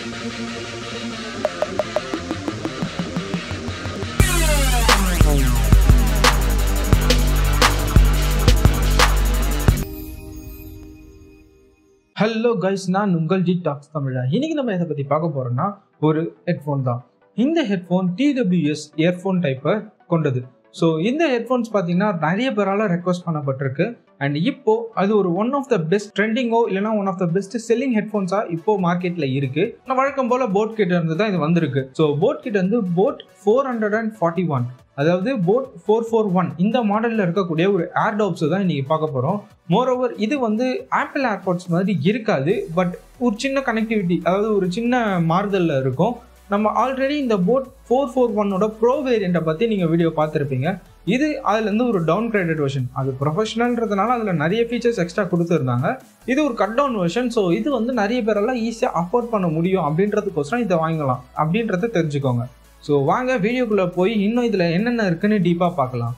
hello guys நான் உங்கள் G tax தமிழா இன்னைக்கு நம்ம எதை பற்றி பார்க்க போறோம்னா ஒரு ஹெட்ஃபோன் தான் இந்த ஹெட்ஃபோன் டிடபிள்யூஎஸ் இயர்ஃபோன் டைப்பை கொண்டது ஸோ இந்த ஹெட்ஃபோன்ஸ் பார்த்தீங்கன்னா நிறைய பேரால் ரெக்வஸ்ட் பண்ணப்பட்டிருக்கு அண்ட் இப்போ அது ஒரு ஒன் ஆஃப் த பெஸ்ட் ட்ரெண்டிங்கோ இல்லைனா one of the best selling ஹெட்ஃபோன்ஸாக இப்போ மார்க்கெட்டில் இருக்கு நான் வழக்கம் போல் போட் கிட்ட இருந்து தான் இது வந்திருக்கு ஸோ போட் கிட்ட இருந்து boAt four hundred and forty one அதாவது போட் ஃபோர் ஃபோர் ஒன் இந்த மாடலில் இருக்கக்கூடிய ஒரு ஏர்டாப்ஸ் தான் இன்னைக்கு பார்க்க போகிறோம் மோரோவர் இது வந்து ஆப்பிள் ஏர்பாட்ஸ் மாதிரி இருக்காது பட் ஒரு சின்ன கனெக்டிவிட்டி அதாவது ஒரு சின்ன மாறுதலில் இருக்கும் நம்ம ஆல்ரெடி இந்த போட் ஃபோர் ஃபோர் ஒன்னோட ப்ரோ வேரியண்ட்டை பற்றி நீங்கள் வீடியோ பார்த்துருப்பீங்க இது அதுலேருந்து ஒரு டவுன் கிரேடட் வெர்ஷன் அது ப்ரொஃபஷனல்ன்றதுனால அதில் நிறைய ஃபீச்சர்ஸ் எக்ஸ்ட்ரா கொடுத்துருந்தாங்க இது ஒரு கட் டவுன் வெர்ஷன் ஸோ இது வந்து நிறைய பேரெல்லாம் ஈஸியாக அஃபோர்ட் பண்ண முடியும் அப்படின்றதுக்கோசரம் இதை வாங்கலாம் அப்படின்றத தெரிஞ்சுக்கோங்க ஸோ வாங்க வீடியோக்குள்ளே போய் இன்னும் இதில் என்னென்ன இருக்குன்னு டீப்பாக பார்க்கலாம்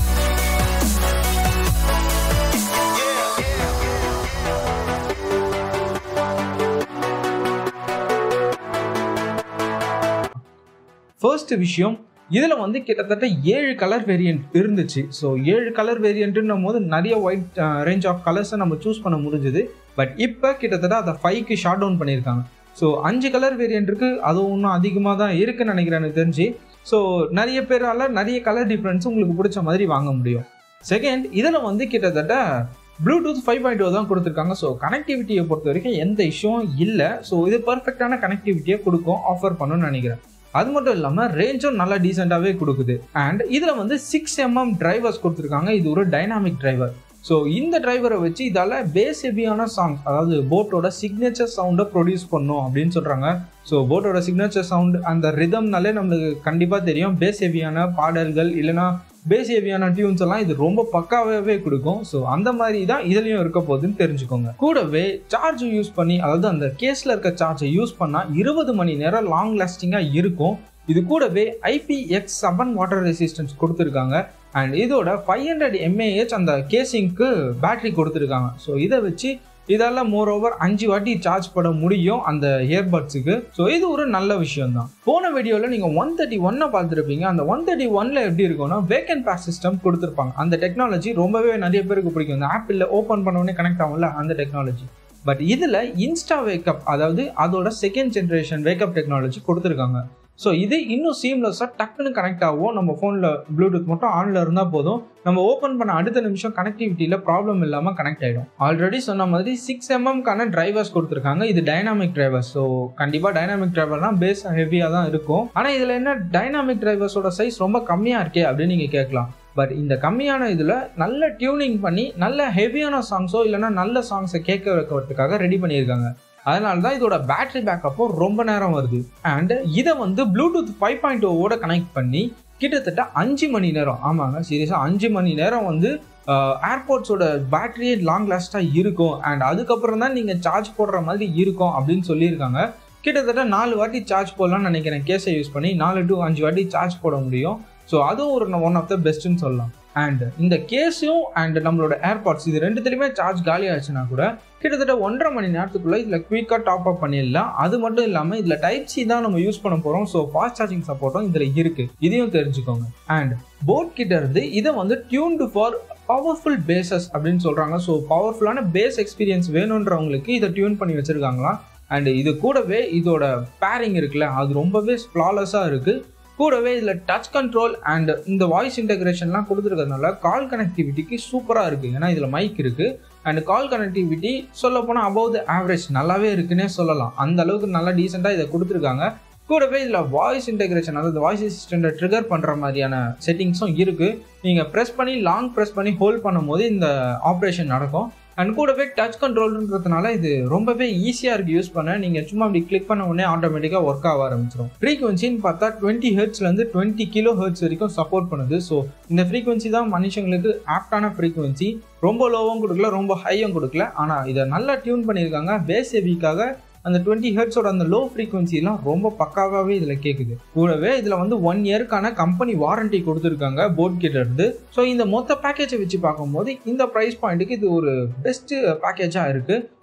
ஃபர்ஸ்ட் விஷயம் இதில் வந்து கிட்டத்தட்ட ஏழு கலர் வேரியன்ட் இருந்துச்சு ஸோ ஏழு கலர் வேரியண்ட்டுன்னும் போது நிறைய ஒயிட் ரேஞ்ச் ஆஃப் கலர்ஸை நம்ம சூஸ் பண்ண முடிஞ்சுது பட் இப்போ கிட்டத்தட்ட அதை ஃபைவ்க்கு ஷார்ட் டவுன் பண்ணியிருக்காங்க ஸோ அஞ்சு கலர் வேரியன்ட் இருக்குது அதுவும் இன்னும் அதிகமாக தான் இருக்குன்னு நினைக்கிறேன் எனக்கு தெரிஞ்சு ஸோ நிறைய பேரால் நிறைய கலர் டிஃப்ரென்ஸ் உங்களுக்கு பிடிச்ச மாதிரி வாங்க முடியும் செகண்ட் இதில் வந்து கிட்டத்தட்ட ப்ளூடூத் ஃபைவ் பாயிண்ட் தான் கொடுத்துருக்காங்க ஸோ கனெக்டிவிட்டியை பொறுத்த வரைக்கும் எந்த இஷ்யூவும் இல்லை ஸோ இது பர்ஃபெக்டான கனெக்டிவிட்டியை கொடுக்கும் ஆஃபர் பண்ணணும்னு நினைக்கிறேன் அது மட்டும் இல்லாமல் ரேஞ்சும் நல்லா டீசெண்டாகவே கொடுக்குது அண்ட் இதில் வந்து சிக்ஸ் எம்எம் டிரைவர்ஸ் கொடுத்துருக்காங்க இது ஒரு டைனாமிக் டிரைவர் ஸோ இந்த டிரைவரை வச்சு இதால் பேஸ் ஹெவியான சாங்ஸ் அதாவது போட்டோட சிக்னேச்சர் சவுண்டை ப்ரொடியூஸ் பண்ணும் அப்படின்னு சொல்கிறாங்க ஸோ போட்டோட சிக்னேச்சர் சவுண்ட் அந்த ரிதம்னாலே நம்மளுக்கு கண்டிப்பாக தெரியும் பேஸ் ஹெவியான பாடல்கள் இல்லைனா பேஸ் ஹெவியான டியூன்ஸ் எல்லாம் இது ரொம்ப பக்காவே கொடுக்கும் ஸோ அந்த மாதிரி தான் இதுலயும் இருக்க போகுதுன்னு தெரிஞ்சுக்கோங்க கூடவே சார்ஜ் யூஸ் பண்ணி அதாவது அந்த கேஸ்ல இருக்க சார்ஜை யூஸ் பண்ணா இருபது மணி நேரம் லாங் லாஸ்டிங்கா இருக்கும் இது கூடவே ஐபிஎக்ஸ் செவன் வாட்டர் ரெசிஸ்டன்ஸ் கொடுத்துருக்காங்க அண்ட் இதோட ஃபைவ் ஹண்ட்ரட் எம்ஏஹெச் அந்த கேசிங்க்கு பேட்டரி கொடுத்துருக்காங்க ஸோ இதை வச்சு இதால் மோர் ஓவர் அஞ்சு வாட்டி சார்ஜ் பண்ண முடியும் அந்த இயர்பட்ஸுக்கு ஸோ இது ஒரு நல்ல விஷயம் தான் போன வீடியோவில் நீங்கள் ஒன் தேர்ட்டி ஒன்னை பார்த்துருப்பீங்க அந்த ஒன் தேர்ட்டி ஒன்ல எப்படி இருக்கும்னா வேக்கன் பேஸ் சிஸ்டம் கொடுத்துருப்பாங்க அந்த டெக்னாலஜி ரொம்பவே நிறைய பேருக்கு பிடிக்கும் இந்த ஆப்பிளில் ஓப்பன் பண்ண உடனே கனெக்ட் ஆகும்ல அந்த டெக்னாலஜி பட் இதில் இன்ஸ்டா வேக்கப் அதாவது அதோட செகண்ட் ஜென்ரேஷன் வேக்கப் டெக்னாலஜி கொடுத்துருக்காங்க ஸோ இது இன்னும் சீம்லெஸ்ஸாக டக்குன்னு கனெக்ட் ஆகும் நம்ம ஃபோனில் ப்ளூடூத் மட்டும் ஆனில் இருந்தால் போதும் நம்ம ஓப்பன் பண்ண அடுத்த நிமிஷம் கனெக்டிவிட்டியில் ப்ராப்ளம் இல்லாமல் கனெக்ட் ஆகிடும் ஆல்ரெடி சொன்ன மாதிரி சிக்ஸ் எம்எம்க்கான டிரைவர்ஸ் கொடுத்துருக்காங்க இது டைனாமிக் டிரைவர்ஸ் ஸோ கண்டிப்பாக டைனாமிக் டிரைவர்லாம் பேஸ் ஹெவியாக தான் இருக்கும் ஆனால் இதில் என்ன டைனாமிக் டிரைவர்ஸோட சைஸ் ரொம்ப கம்மியாக இருக்கே அப்படின்னு நீங்கள் கேட்கலாம் பட் இந்த கம்மியான இதில் நல்ல டியூனிங் பண்ணி நல்ல ஹெவியான சாங்ஸோ இல்லைனா நல்ல சாங்ஸை கேட்க வைக்கிறதுக்காக ரெடி பண்ணியிருக்காங்க அதனால தான் இதோட பேட்டரி பேக்கப்பும் ரொம்ப நேரம் வருது அண்ட் இதை வந்து ப்ளூடூத் ஃபைவ் பாயிண்ட் ஓட கனெக்ட் பண்ணி கிட்டத்தட்ட அஞ்சு மணி நேரம் ஆமாங்க சீரியஸாக அஞ்சு மணி நேரம் வந்து ஏர்போர்ட்ஸோட பேட்டரியே லாங் லாஸ்ட்டாக இருக்கும் அண்ட் அதுக்கப்புறம் தான் நீங்கள் சார்ஜ் போடுற மாதிரி இருக்கும் அப்படின்னு சொல்லியிருக்காங்க கிட்டத்தட்ட நாலு வாட்டி சார்ஜ் போடலாம்னு நினைக்கிறேன் கேஸை யூஸ் பண்ணி நாலு டு அஞ்சு வாட்டி சார்ஜ் போட முடியும் ஸோ அதுவும் ஒரு ஒன் ஆஃப் த பெஸ்ட்டுன்னு சொல்லலாம் அண்ட் இந்த கேஸும் அண்ட் நம்மளோட ஏர்பாட்ஸ் இது ரெண்டுத்துலையுமே சார்ஜ் காலி ஆச்சுன்னா கூட கிட்டத்தட்ட ஒன்றரை மணி நேரத்துக்குள்ளே இதில் குயிக்காக டாப் அப் பண்ணிடலாம் அது மட்டும் இல்லாமல் இதில் டைப் சி தான் நம்ம யூஸ் பண்ண போகிறோம் ஸோ ஃபாஸ்ட் சார்ஜிங் சப்போர்ட்டும் இதில் இருக்குது இதையும் தெரிஞ்சுக்கோங்க அண்ட் போட் கிட்ட இருந்து இதை வந்து டியூன்டு ஃபார் பவர்ஃபுல் பேசஸ் அப்படின்னு சொல்கிறாங்க ஸோ பவர்ஃபுல்லான பேஸ் எக்ஸ்பீரியன்ஸ் வேணுன்றவங்களுக்கு இதை டியூன் பண்ணி வச்சுருக்காங்களாம் அண்ட் இது கூடவே இதோட பேரிங் இருக்குல்ல அது ரொம்பவே ஃப்ளாலஸாக இருக்குது கூடவே இதில் டச் கண்ட்ரோல் அண்ட் இந்த வாய்ஸ் இன்டகிரேஷன்லாம் கொடுத்துருக்கிறதுனால கால் கனெக்டிவிட்டிக்கு சூப்பராக இருக்குது ஏன்னா இதில் மைக் இருக்குது அண்ட் கால் கனெக்டிவிட்டி சொல்ல போனால் அபவ் த ஆவரேஜ் நல்லாவே இருக்குன்னே சொல்லலாம் அந்த அளவுக்கு நல்லா டீசெண்டாக இதை கொடுத்துருக்காங்க கூடவே இதில் வாய்ஸ் இன்டகிரேஷன் அதாவது வாய்ஸ் அசிஸ்டண்ட்டை ட்ரிகர் பண்ணுற மாதிரியான செட்டிங்ஸும் இருக்குது நீங்கள் ப்ரெஸ் பண்ணி லாங் ப்ரெஸ் பண்ணி ஹோல்ட் பண்ணும்போது இந்த ஆப்ரேஷன் நடக்கும் அண்ட் கூடவே டச் கண்ட்ரோல்ன்றதுனால இது ரொம்பவே ஈஸியாக இருக்குது யூஸ் பண்ண நீங்கள் சும்மா அப்படி கிளிக் பண்ண உடனே ஆட்டோமேட்டிக்காக ஒர்க் ஆக ஆரம்பிச்சிடும் ஃப்ரீக்வன்சின்னு பார்த்தா டுவெண்ட்டி ஹெர்ட்ஸ்லேருந்து டுவெண்ட்டி கிலோ ஹெர்ட்ஸ் வரைக்கும் சப்போர்ட் பண்ணுது ஸோ இந்த ஃப்ரீக்வன்சி தான் மனுஷங்களுக்கு ஆப்டான ஃப்ரீக்வன்சி ரொம்ப லோவும் கொடுக்கல ரொம்ப ஹையும் கொடுக்கல ஆனால் இதை நல்லா டியூன் பண்ணியிருக்காங்க பேஸ் ஹெவிக்காக அந்த டுவெண்ட்டி ஹெர்ட்ஸோட அந்த லோ ஃப்ரீக்வன்சிலாம் ரொம்ப பக்காவாகவே இதில் கேட்குது கூடவே இதில் வந்து ஒன் இயருக்கான கம்பெனி வாரண்டி கொடுத்துருக்காங்க போட் கிட்ட இருந்து ஸோ இந்த மொத்த பேக்கேஜை வச்சு பார்க்கும்போது இந்த ப்ரைஸ் பாயிண்ட்டுக்கு இது ஒரு பெஸ்ட்டு பேக்கேஜாக இருக்குது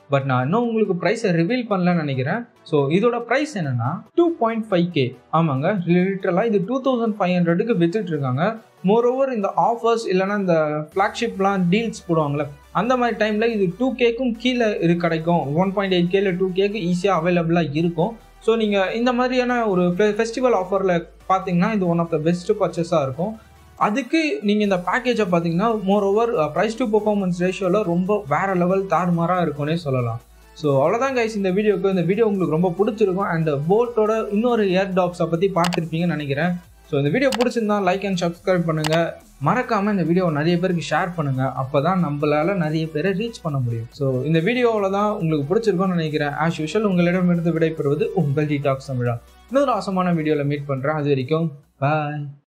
பட் நான் இன்னும் உங்களுக்கு ப்ரைஸை ரிவீல் பண்ணலன்னு நினைக்கிறேன் ஸோ இதோட ப்ரைஸ் என்னன்னா டூ பாயிண்ட் ஃபைவ் கே ஆமாங்க லிட்டரலாக இது டூ தௌசண்ட் ஃபைவ் ஹண்ட்ரடுக்கு வித்துட்டு இருக்காங்க மோரோவர் இந்த ஆஃபர்ஸ் இல்லைனா இந்த ஃப்ளாக்ஷிப்லாம் டீல்ஸ் போடுவாங்கள்ல அந்த மாதிரி டைமில் இது டூ கேக்கும் கீழே இது கிடைக்கும் ஒன் பாயிண்ட் எயிட் கேல டூ கேக்கு ஈஸியாக அவைலபிளாக இருக்கும் ஸோ நீங்கள் இந்த மாதிரியான ஒரு ஃபெஸ்டிவல் ஆஃபரில் பார்த்தீங்கன்னா இது ஒன் ஆஃப் த பெஸ்ட் பர்ச்சேஸாக இருக்கும் அதுக்கு நீங்கள் இந்த பேக்கேஜை பார்த்தீங்கன்னா moreover price to performance ரேஷியோவில் ரொம்ப வேற லெவல் தாறுமாறாக இருக்கும்னே சொல்லலாம் ஸோ அவ்வளோதான் கைஸ் இந்த வீடியோக்கு இந்த வீடியோ உங்களுக்கு ரொம்ப பிடிச்சிருக்கும் அண்ட் போட்டோட இன்னொரு ஏர் டாக்ஸை பற்றி பார்த்துருப்பீங்கன்னு நினைக்கிறேன் ஸோ இந்த வீடியோ பிடிச்சிருந்தா லைக் அண்ட் சப்ஸ்கிரைப் பண்ணுங்கள் மறக்காமல் இந்த வீடியோ நிறைய பேருக்கு ஷேர் பண்ணுங்கள் அப்போ தான் நம்மளால் நிறைய பேரை ரீச் பண்ண முடியும் ஸோ இந்த வீடியோவில் தான் உங்களுக்கு பிடிச்சிருக்கும்னு நினைக்கிறேன் ஆஸ் யூஷுவல் உங்களிடமிருந்து விடைபெறுவது உங்கள் டி டாக்ஸ் தமிழா இன்னொரு அவசரமான வீடியோவில் மீட் பண்ணுறேன் அது வரைக்கும் பாய்